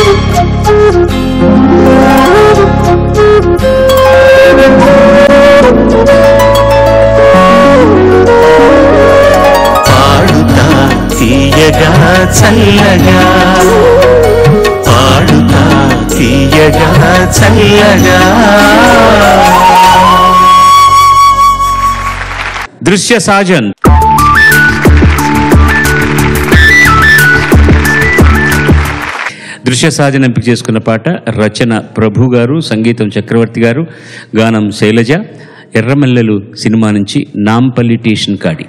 పాడుతా తీయగా చల్లగా పాడుతా తీయగా చల్లగా దృశ్య సాజన్ దృశ్య సాజన్ ఎంపిక చేసుకున్న పాట రచన ప్రభు గారు సంగీతం చక్రవర్తి గారు గానం శైలజ ఎర్రమల్లెలు సినిమా నుంచి నాంపల్లి టేషన్ కాడి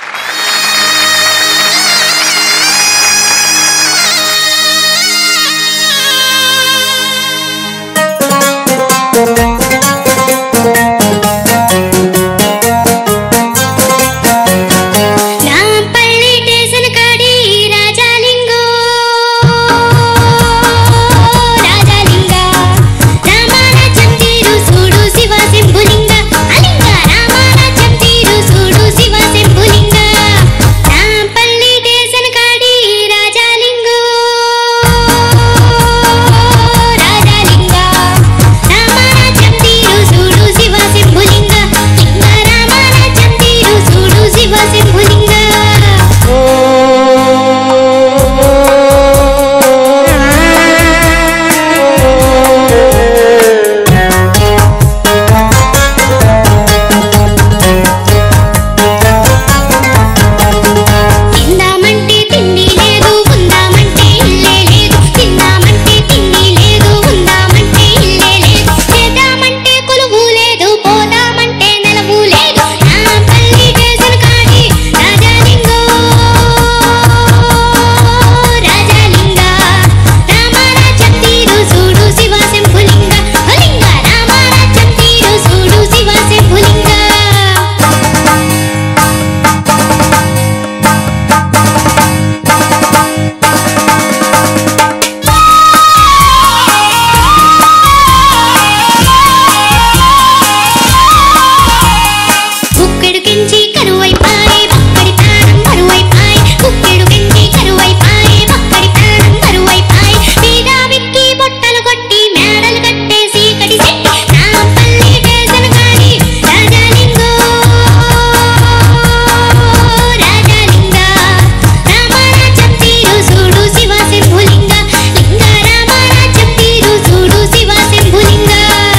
నాంపల్లి స్టేషన్ కాడి రాజాలింగో రాజాలింగ రామారాజ్యం తీరు చూడు శివ శంభులింగ అలింగ రామారాజ్యం తీరు చూడు శివ శంభులింగ నాంపల్లి స్టేషన్ కాడి రాజాలింగో రాజాలింగ రామారాజ్యం తీరు చూడు శివ శంభులింగ లింగ రామారాజ్యం తీరు చూడు శివ శంభులింగ తిందామంటే తిండి లేదు ఉందామంటే ఇల్లే లేదు తిందామంటే తిండి లేదు ఉందామంటే ఇల్లే లేదు చేద్దామంటే కొలువు లేదు పోదామంటే నెలవు లేదు నా పల్లి స్టేషన్ కాడి రాజాలింగో రాజాలింగ రామారాజ్యం తీరు చూడు శివ శంభులింగ లింగ రామారాజ్యం తీరు చూడు శివ శంభులింగ కుక్కెడు కెంచి కరువైపాయే బక్కడి ప్రాణం కరువైపాయే కుక్కెడు కెంచి కరువైపాయే బక్కడి ప్రాణం కరువైపాయే మీద విక్కి బొట్టలు కొట్టి మేడలు కట్టేసి కడి చెట్టి నా పల్లి స్టేషన్ కాడి రాజాలింగో రాజాలింగ రామారాజ్యం తీరు చూడు శివ శంభులింగ లింగ రామారాజ్యం తీరు చూడు శివ శంభులింగ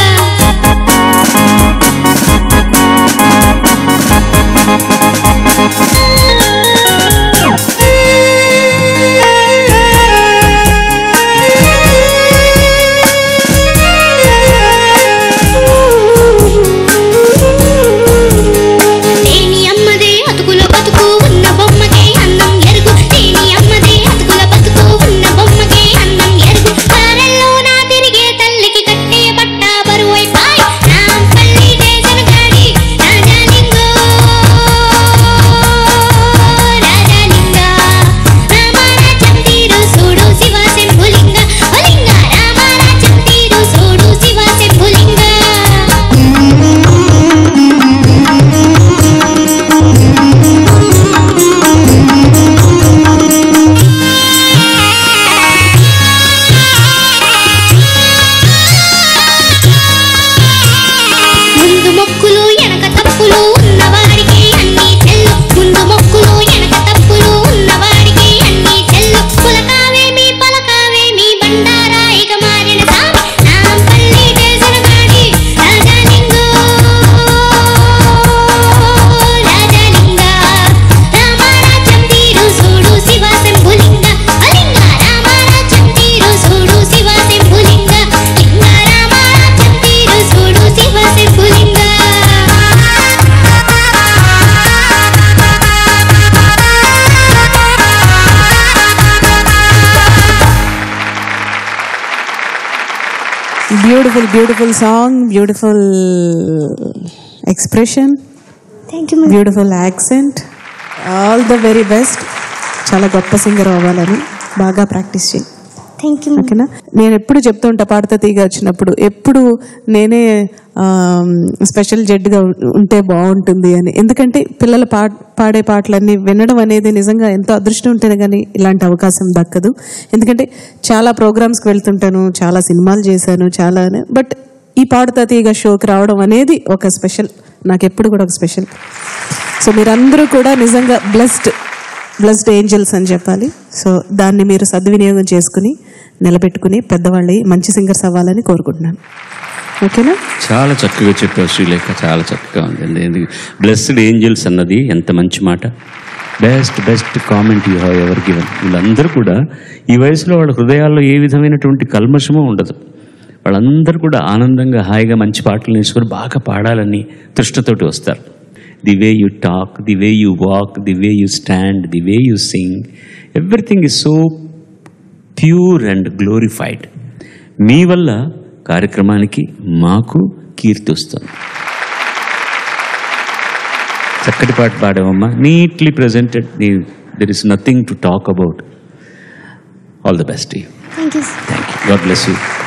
తేని అమ్మదే అతుకుల బతుకు ఉన్న బొమ్మకే అన్నం ఎరుగు తేని అమ్మదే అతుకుల బతుకు ఉన్న బొమ్మకే అన్నం ఎరుగు కారల్లో నా తిరిగే తల్లికి కట్టే బట్ట బరువైపాయ్ నా పల్లి స్టేషన్ కాడి రాజాలింగో రాజాలింగ రామారాజ్యం తీరు చూడు శివ శంభులింగ లింగ రామారాజ్యం తీరు చూడు శివ శంభులింగ ముందు మొక్కులు ఎనక తప్పులు ఉన్నవాడికి అన్ని చెల్లు ముందు మొక్కులు ఎనక తప్పులు ఉన్నవాడికి అన్ని చెల్లు పులకావేమి పలకావేమి బండారాయిగా మారిన సామి నా పల్లి స్టేషన్ కాడి రాజాలింగో రాజాలింగ రామారాజ్యం తీరు చూడు శివ శంభులింగ అలింగ రామారాజ్యం తీరు చూడు శివ శంభులింగ లింగ రామారాజ్యం తీరు చూడు Shiva Shambhulinga beautiful beautiful song beautiful expression thank you beautiful accent all the very best చాలా గొప్ప సింగర్ అవ్వాలని బాగా ప్రాక్టీస్ చేయి థ్యాంక్ యూ ఓకేనా నేను ఎప్పుడు చెప్తూ ఉంటా పాడతా తీగ వచ్చినప్పుడు ఎప్పుడు నేనే స్పెషల్ జడ్గా ఉంటే బాగుంటుంది అని ఎందుకంటే పిల్లల పా పాడే పాటలన్నీ వినడం అనేది నిజంగా ఎంతో అదృష్టం ఉంటేనే కానీ ఇలాంటి అవకాశం దక్కదు ఎందుకంటే చాలా ప్రోగ్రామ్స్కి వెళ్తుంటాను చాలా సినిమాలు చేశాను చాలా బట్ ఈ పాడుతా తీగ షోకి రావడం అనేది ఒక స్పెషల్ నాకు ఎప్పుడు కూడా ఒక స్పెషల్ సో మీరందరూ కూడా నిజంగా బ్లెస్డ్ బ్లెస్డ్ ఏంజల్స్ అని చెప్పాలి సో దాన్ని మీరు సద్వినియోగం చేసుకుని నిలబెట్టుకుని పెద్దవాళ్ళి మంచి సింగర్స్ అవ్వాలని కోరుకుంటున్నాను ఓకేనా చాలా చక్కగా చెప్పావు శ్రీలేఖ చాలా చక్కగా ఉంది బ్లెస్డ్ ఏంజల్స్ అన్నది ఎంత మంచి మాట best best comment you have ever given వీళ్ళందరూ కూడా ఈ వయసులో వాళ్ళ హృదయాల్లో ఏ విధమైనటువంటి కల్మషమో ఉండదు వాళ్ళందరూ కూడా ఆనందంగా హాయిగా మంచి పాటలు నేర్చుకొని బాగా పాడాలని తృష్ణతోటి వస్తారు the way you talk the way you walk the way you stand the way you sing everything is so pure and glorified మీ వల్ల కార్యక్రమానికి మాకు కీర్తి వస్తుంది చక్కటి పాట పాడావమ్మా నీట్లీ ప్రజెంటెడ్ నీ there is nothing to talk about all the best thank you thank you God bless you